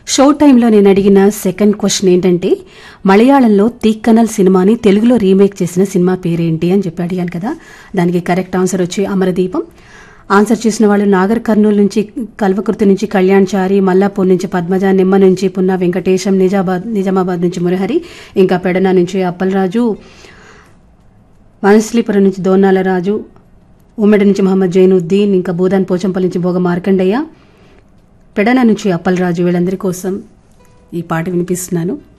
show టైంలో నేను అడిగిన సెకండ్ క్వశ్చన్ ఏంటంటే మలయాళంలో తీక్కనల్ సినిమాని తెలుగులో రీమేక్ చేసిన సినిమా పేరేంటి అని చెప్పి అడిగాను కదా దానికి కరెక్ట్ ఆన్సర్ వచ్చి అమరదీపం ఆన్సర్ చేసిన వాళ్ళు నాగర్ కర్నూలు నుంచి కల్వకుర్తి నుంచి కళ్యాణ్ చారి మల్లాపూర్ నుంచి పద్మజ నిమ్మ నుంచి పున్నా వెంకటేశం నిజాబాద్ నిజామాబాద్ నుంచి మురహరి ఇంకా పెడన నుంచి అప్పలరాజు వనశ్లీపురం నుంచి దోనాల రాజు ఉమ్మడి నుంచి మహమ్మద్ జైనుద్దీన్ ఇంకా బూదాన్ పోచంపల్లి నుంచి భోగ మార్కండయ్య పెడన నుంచి అప్పలరాజు వీళ్ళందరి కోసం ఈ పాట వినిపిస్తున్నాను